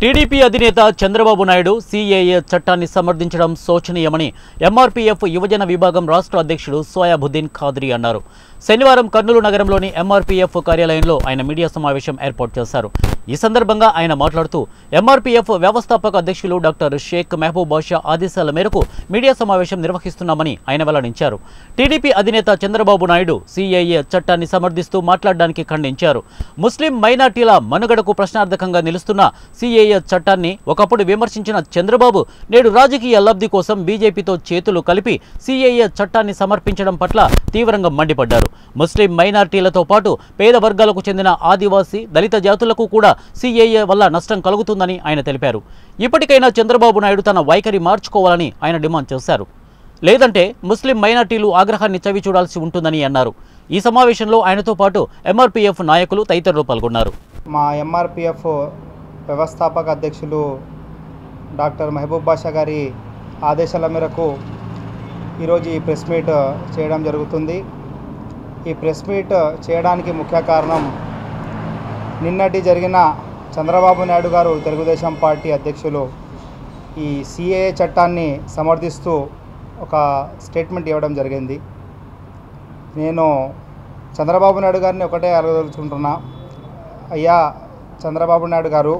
TDP అధినేత Chandrababu Naidu CAA చట్టాన్ని సమర్థించడం శోచనీయమని MRPF యువజన విభాగం రాష్ట్ర అధ్యక్షుడు సోయాబుద్దీన్ ఖాద్రీ అన్నారు శనివారం కర్నూలు నగరంలోని ఎంఆర్పీఎఫ్ కార్యాలయంలో ఆయన మీడియా సమావేశం ఏర్పాటు చేశారు ఈ సందర్భంగా ఆయన మాట్లాడుతూ ఎంఆర్పీఎఫ్ వ్యవస్థాపక అధ్యక్షులు డాక్టర్ షేక్ మహబూబ్ బాషా ఆదేశాల మేరకు మీడియా సమావేశం నిర్వహిస్తున్నామని ఆయన వెల్లడించారు టీడీపీ అధినేత చంద్రబాబు నాయుడు సీఏఏ చట్టాన్ని సమర్థిస్తూ మాట్లాడడానికి ఖండించారు ముస్లిం మైనార్టీల మనుగడకు ప్రశ్నార్థకంగా నిలుస్తున్న సీఏఏ చట్టాన్ని ఒకప్పుడు విమర్శించిన చంద్రబాబు నేడు రాజకీయ లబ్ధి కోసం బీజేపీతో చేతులు కలిపి సీఏఏ చట్టాన్ని సమర్పించడం పట్ల తీవ్రంగా మండిపడ్డారు ముస్లిం మైనార్టీలతో పాటు పేద వర్గాలకు చెందిన ఆదివాసీ దళిత జాతులకు కూడా సీఏఏ వల్ల నష్టం కలుగుతుందని ఆయన తెలిపారు ఇప్పటికైనా చంద్రబాబు నాయుడు తన వైఖరి మార్చుకోవాలని ఆయన డిమాండ్ చేశారు లేదంటే ముస్లిం మైనార్టీలు ఆగ్రహాన్ని చవి చూడాల్సి ఉంటుందని అన్నారు ఈ సమావేశంలో ఆయనతో పాటు ఎంఆర్పీఎఫ్ నాయకులు తదితరులు పాల్గొన్నారు మా ఎంఆర్పిఎఫ్ వ్యవస్థాపక అధ్యక్షులు డాక్టర్ మహబూబ్ బాషా గారి ఆదేశాల మేరకు ఈరోజు ఈ ప్రెస్ మీట్ చేయడం జరుగుతుంది ఈ ప్రెస్ మీట్ చేయడానికి ముఖ్య కారణం నిన్నటి జరిగిన చంద్రబాబు నాయుడు గారు తెలుగుదేశం పార్టీ అధ్యక్షులు ఈ సిఏఏ చట్టాన్ని సమర్థిస్తూ ఒక స్టేట్మెంట్ ఇవ్వడం జరిగింది నేను చంద్రబాబు నాయుడు గారిని ఒకటే అడగదలుచుకుంటున్నా అయ్యా చంద్రబాబు నాయుడు గారు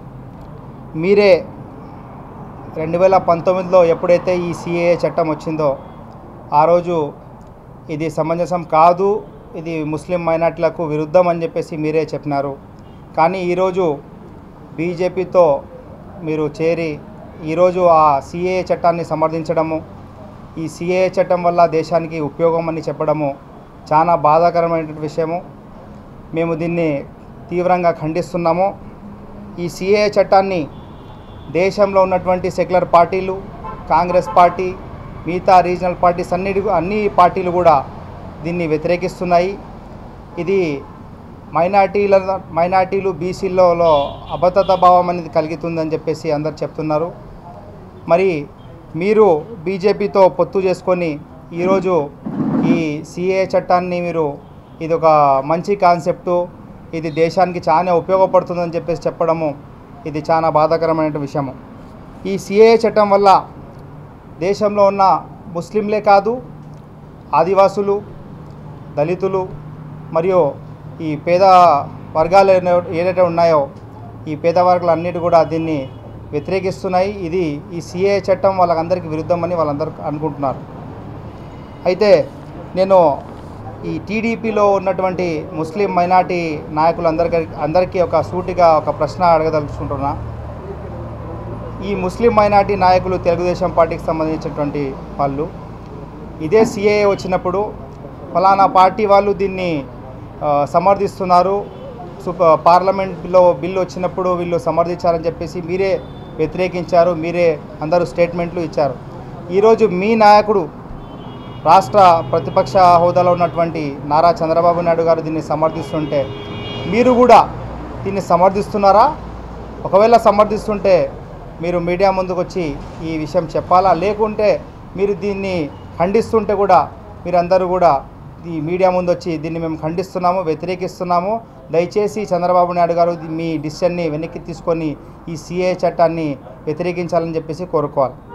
మీరే రెండు వేల పంతొమ్మిదిలో ఎప్పుడైతే ఈ సిఏఏ చట్టం వచ్చిందో ఆ రోజు ఇది సమంజసం కాదు ఇది ముస్లిం మైనార్టీలకు విరుద్ధం అని చెప్పేసి మీరే చెప్పినారు కానీ ఈరోజు బీజేపీతో మీరు చేరి ఈరోజు ఆ సిఏఏ చట్టాన్ని సమర్థించడము ఈ సిఏఏ చట్టం వల్ల దేశానికి ఉపయోగం అని చెప్పడము చాలా బాధాకరమైనటువంటి విషయము మేము దీన్ని తీవ్రంగా ఖండిస్తున్నాము ఈ సిఏఏ చట్టాన్ని దేశంలో ఉన్నటువంటి సెక్యులర్ పార్టీలు కాంగ్రెస్ పార్టీ మిగతా రీజనల్ పార్టీస్ అన్నిటి అన్ని పార్టీలు కూడా దీన్ని వ్యతిరేకిస్తున్నాయి ఇది మైనార్టీల మైనార్టీలు బీసీలలో అభద్రతా భావం అనేది కలుగుతుందని చెప్పేసి అందరు చెప్తున్నారు మరి మీరు బీజేపీతో పొత్తు చేసుకొని ఈరోజు ఈ సిఏ చట్టాన్ని మీరు ఇది ఒక మంచి కాన్సెప్టు ఇది దేశానికి చాలా ఉపయోగపడుతుందని చెప్పేసి చెప్పడము ఇది చాలా బాధాకరమైన విషయము ఈ సిఏ చట్టం వల్ల దేశంలో ఉన్న ముస్లింలే కాదు ఆదివాసులు దళితులు మరియు ఈ పేద వర్గాలు ఏన- ఏదైతే ఉన్నాయో ఈ పేద వర్గాలన్నిటి కూడా దీన్ని వ్యతిరేకిస్తున్నాయి ఇది ఈ సిఏ చట్టం వాళ్ళకందరికీ విరుద్ధమని వాళ్ళందరూ అనుకుంటున్నారు అయితే నేను ఈ టీడీపీలో ఉన్నటువంటి ముస్లిం మైనార్టీ నాయకులందరికీ అందరికీ ఒక సూటిగా ఒక ప్రశ్న అడగదలుచుకుంటున్నా ఈ ముస్లిం మైనార్టీ నాయకులు తెలుగుదేశం పార్టీకి సంబంధించినటువంటి వాళ్ళు ఇదే సిఏఏ వచ్చినప్పుడు ఫలానా పార్టీ వాళ్ళు దీన్ని ఆ, సమర్థిస్తున్నారు సుప పార్లమెంట్లో బిల్లు వచ్చినప్పుడు వీళ్ళు సమర్థించారని చెప్పేసి మీరే వ్యతిరేకించారు మీరే అందరూ స్టేట్మెంట్లు ఇచ్చారు ఈరోజు మీ నాయకుడు రాష్ట్ర ప్రతిపక్ష హోదాలో ఉన్నటువంటి నారా చంద్రబాబు నాయుడు గారు దీన్ని సమర్థిస్తుంటే మీరు కూడా దీన్ని సమర్థిస్తున్నారా ఒకవేళ సమర్థిస్తుంటే మీరు మీడియా ముందుకు వచ్చి ఈ విషయం చెప్పాలా లేకుంటే మీరు దీన్ని ఖండిస్తుంటే కూడా మీరందరూ కూడా ఈ మీడియా ముందు వచ్చి దీన్ని మేము ఖండిస్తున్నాము వ్యతిరేకిస్తున్నాము దయచేసి చంద్రబాబు నాయుడు గారు మీ డిసిషన్ని వెనక్కి తీసుకొని ఈ సిఏ చట్టాన్ని వ్యతిరేకించాలని చెప్పేసి కోరుకోవాలి